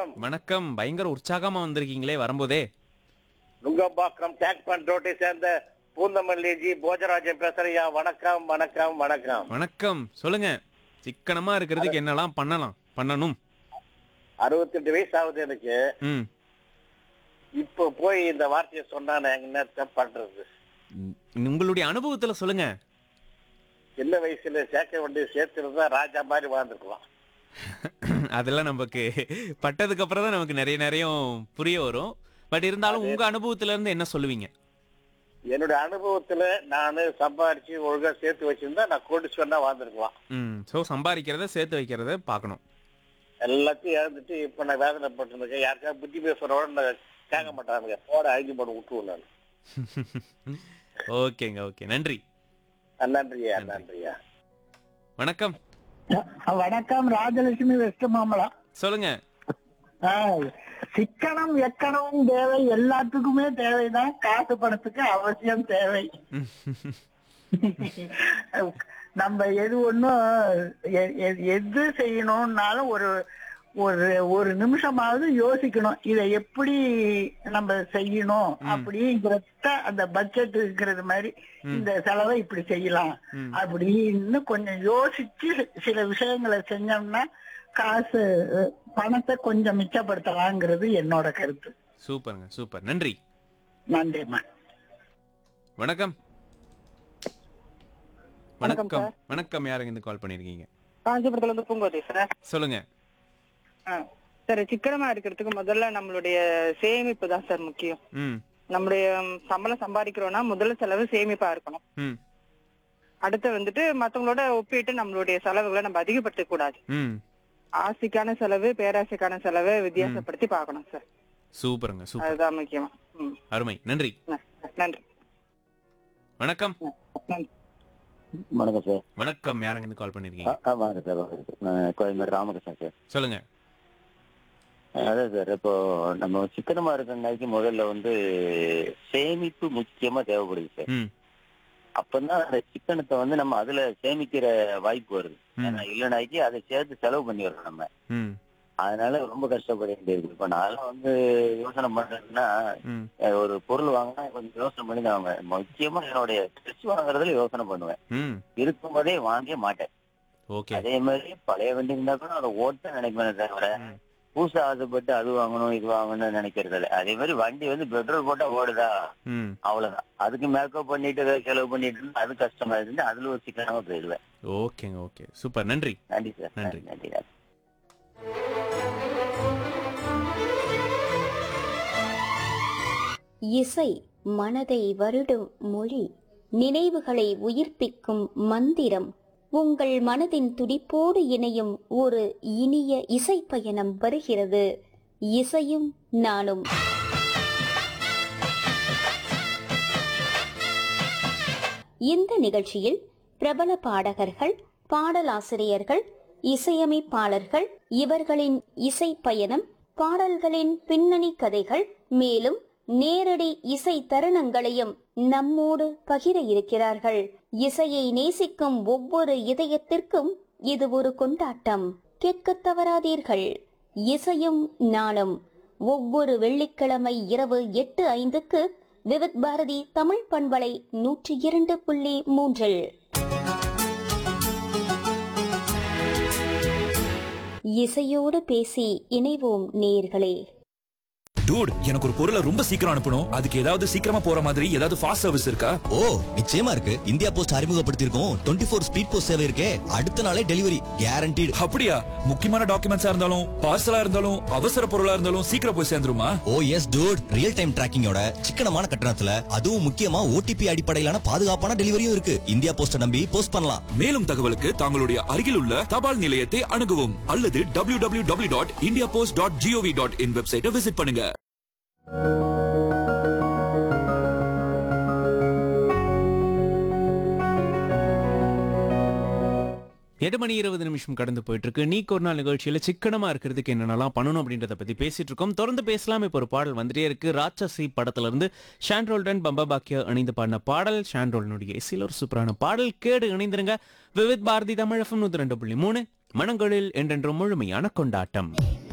வணக்கம் வணக்கம் பயங்கர உற்சாகமா வந்திருக்கீங்களே வரும்போதே நுங்கம்பாக்கம் டேக் பண்ட் ரோட்டை சேர்ந்த பூந்தமல்லி ஜி போஜராஜன் பேசுறையா வணக்கம் வணக்கம் வணக்கம் வணக்கம் சொல்லுங்க சிக்கனமா இருக்கிறதுக்கு என்னெல்லாம் பண்ணலாம் பண்ணணும் அறுபத்தெட்டு வயசு ஆகுது எனக்கு ம் இப்போ போய் இந்த வார்த்தையை சொன்னா நான் என்னத்த பண்றது உம், உங்களுடைய அனுபவத்துல சொல்லுங்க சின்ன வயசுல சேர்க்க வேண்டிய சேர்த்துருந்தா ராஜா மாதிரி வாழ்ந்துக்கலாம் அதெல்லாம் நமக்கு பட்டதுக்கு அப்புறம் தான் நமக்கு நிறைய நிறைய புரிய வரும் பட் இருந்தாலும் உங்க அனுபவத்துல இருந்து என்ன சொல்லுவீங்க என்னுடைய அனுபவத்துல நானு சம்பாரிச்சு ஒழுங்கா சேர்த்து வச்சிருந்தா நான் கோடீஸ்வரனா வாழ்ந்துருக்கலாம் ம் ஸோ சம்பாதிக்கிறத சேர்த்து வைக்கிறத பார்க்கணும் எல்லாத்தையும் இழந்துட்டு இப்ப நான் வேதனைப்பட்டிருக்கேன் யாருக்காவது புத்தி பேசுறோட நான் கேட்க மாட்டானுங்க போட அழிஞ்சு போட விட்டுருவேன் நான் ஓகேங்க ஓகே நன்றி நன்றியா நன்றியா வணக்கம் வணக்கம் ராஜலட்சுமி வெஸ்ட் மாமலம் சொல்லுங்க ஆ, சிக்கனம் எக்கணமும் தேவை எல்லாத்துக்குமே தேவைதான் காசு பணத்துக்கு அவசியம் தேவை நம்ம எது ஒண்ணும் எ- எ- எது செய்யணும்னாலும் ஒரு ஒரு ஒரு நிமிஷமாவது யோசிக்கணும் இதை எப்படி நம்ம செய்யணும் அப்படிங்கிறத அந்த பட்ஜெட் இருக்கிறது மாதிரி இந்த செலவை இப்படி செய்யலாம் ம். அப்படின்னு கொஞ்சம் யோசிச்சு சில விஷயங்களை செஞ்சோம்னா காசு அஹ், பணத்தை கொஞ்சம் மிச்சப்படுத்தலாங்கிறது என்னோட கருத்து சூப்பருங்க சூப்பர் நன்றி நன்றிம்மா வணக்கம் வணக்கம் வணக்கம் வணக்கம் யாருங்க இருந்து கால் பண்ணிருக்கீங்க காஞ்சிபுரத்துல இருந்து பூங்கோதி சார் சொல்லுங்க ஆ. சார் சிக்கனமா இருக்கிறதுக்கு முதல்ல நம்மளுடைய சேமிப்பு தான் சார் முக்கியம் ம் நம்மளுடைய ம், சம்பளம் சம்பாதிக்கிறோம்னா முதல்ல செலவு சேமிப்பா இருக்கணும் ம் அடுத்து வந்துட்டு மத்தவங்களோட ஒப்பிட்டு நம்மளுடைய செலவுகளை நம்ம அதிகப்படுத்த கூடாது ம் ஆசைக்கான செலவு பேராசைக்கான செலவை வித்தியாசப்படுத்தி பார்க்கணும் சார் சூப்பருங்க சூப்பர் அதுதான் முக்கியம் ம். அருமை நன்றி ந- நன்றி வணக்கம் நன்றி வணக்கம் சார் வணக்கம் யாருங்க இருந்து கால் பண்ணிருக்கீங்க ஆ, ஆ, வாங்க சார் வாங்க சார் நான் கோயம்பேடு ராமகிருஷ்ணன் சார் சொல்லுங்க அதான் சார் இப்போ நம்ம சிக்கனமா இருக்கிறனாக்கி முதல்ல வந்து சேமிப்பு முக்கியமா தேவைப்படுது சார் ம் அப்பதான் அந்த சிக்கனத்தை வந்து நம்ம அதுல சேமிக்கிற வாய்ப்பு வருது ம். ஏன்னா இல்லைனாக்கி அதை சேர்த்து செலவு பண்ணிடுறோம் நம்ம ம் அதனால ரொம்ப கஷ்டப்பட வேண்டியது இப்ப நான் வந்து யோசனை பண்றேன்னா ம் அஹ், ஒரு பொருள் வாங்கினா கொஞ்சம் யோசனை பண்ணி தான் வாங்குவேன் முக்கியமா என்னுடைய ட்ரெஸ் வாங்குறதுல யோசனை பண்ணுவேன் ம் இருக்கும்போதே வாங்க மாட்டேன் ஓகே அதே மாதிரி பழைய வண்டி இருந்தா கூட அதை ஓட்ட நினைப்பேனே தவிர ம். புதுசா ஆசைப்பட்டு அது வாங்கணும் இது வாங்கணும்னு நினைக்கிறது இல்ல அதே மாதிரி வண்டி வந்து பெட்ரோல் போட்டா ஓடுதா ம் அவ்வளவுதான் அதுக்கு மேக்கப் பண்ணிட்டு ஏதாவது செலவு பண்ணிட்டு இருந்தா அது கஷ்டமா இருந்து அதுல ஒரு சிக்கனமா போயிடுவேன் ஓகேங்க ஓகே சூப்பர் நன்றி நன்றி சார் நன்றி. நன்றி நன்றி இசை மனதை வருடும் மொழி நினைவுகளை உயிர்ப்பிக்கும் மந்திரம் உங்கள் மனதின் துடிப்போடு இணையும் ஒரு இனிய இசை பயணம் வருகிறது இசையும் நானும் இந்த நிகழ்ச்சியில் பிரபல பாடகர்கள் பாடலாசிரியர்கள் இசையமைப்பாளர்கள் இவர்களின் இசை பயணம் பாடல்களின் பின்னணி கதைகள் மேலும் நேரடி இசை தருணங்களையும் நம்மோடு பகிர இருக்கிறார்கள் இசையை நேசிக்கும் ஒவ்வொரு இதயத்திற்கும் இது ஒரு கொண்டாட்டம் கேட்கத் தவறாதீர்கள் இசையும் நானும் ஒவ்வொரு வெள்ளிக்கிழமை இரவு எட்டு ஐந்துக்கு விவித் பாரதி தமிழ் பண்பலை நூற்றி இரண்டு புள்ளி மூன்றில் இசையோடு பேசி இணைவோம் நேயர்களே டூட் எனக்கு ஒரு பொருளை ரொம்ப சீக்கிரம் அனுப்பணும் அதுக்கு ஏதாவது சீக்கிரமா போற மாதிரி ஏதாவது ஃபாஸ்ட் சர்வீஸ் இருக்கா ஓ நிச்சயமா இருக்கு இந்தியா போஸ்ட் அறிமுகப்படுத்தியிருக்கோம் டுவெண்ட்டி ஃபோர் ஸ்பீட் போஸ்ட் சேவை இருக்கே அடுத்த நாளே டெலிவரி கேரண்டீடு அப்படியா முக்கியமான டாக்குமெண்ட்ஸா இருந்தாலும் பார்சலா இருந்தாலும் அவசர பொருளா இருந்தாலும் சீக்கிரம் போய் சேர்ந்துருமா oh yes dude real time டிராக்கிங்கோட சிக்கனமான கட்டணத்துல அதுவும் முக்கியமா ஓடிபி அடிப்படையிலான பாதுகாப்பான டெலிவரியும் இருக்கு இந்தியா போஸ்ட நம்பி போஸ்ட் பண்ணலாம் மேலும் தகவலுக்கு தங்களுடைய அருகில் உள்ள தபால் நிலையத்தை அணுகவும் அல்லது W W W dot India post dot GOV dot in வெப்சைட்டை விசிட் பண்ணுங்க எட்டு மணி இருபது நிமிஷம் கடந்து போயிட்டு இருக்கு நீக்கு ஒரு நாள் நிகழ்ச்சியில சிக்கனமா இருக்கிறதுக்கு என்னென்னலாம் பண்ணணும் அப்படின்றத பத்தி பேசிட்டு இருக்கோம் தொடர்ந்து பேசலாம் இப்போ ஒரு பாடல் வந்துட்டே இருக்கு ராட்சசி படத்துல இருந்து ஷான்ரோல்டன் பம்பா பாக்கியா இணைந்து பாடின பாடல் ஷான்ரோலனுடைய இசையில் ஒரு சூப்பரான பாடல் கேடு இணைந்திருங்க விவித் பாரதி தமிழகம் நூத்தி ரெண்டு புள்ளி மூணு மனங்களில் என்றென்றும் முழுமையான கொண்டாட்டம்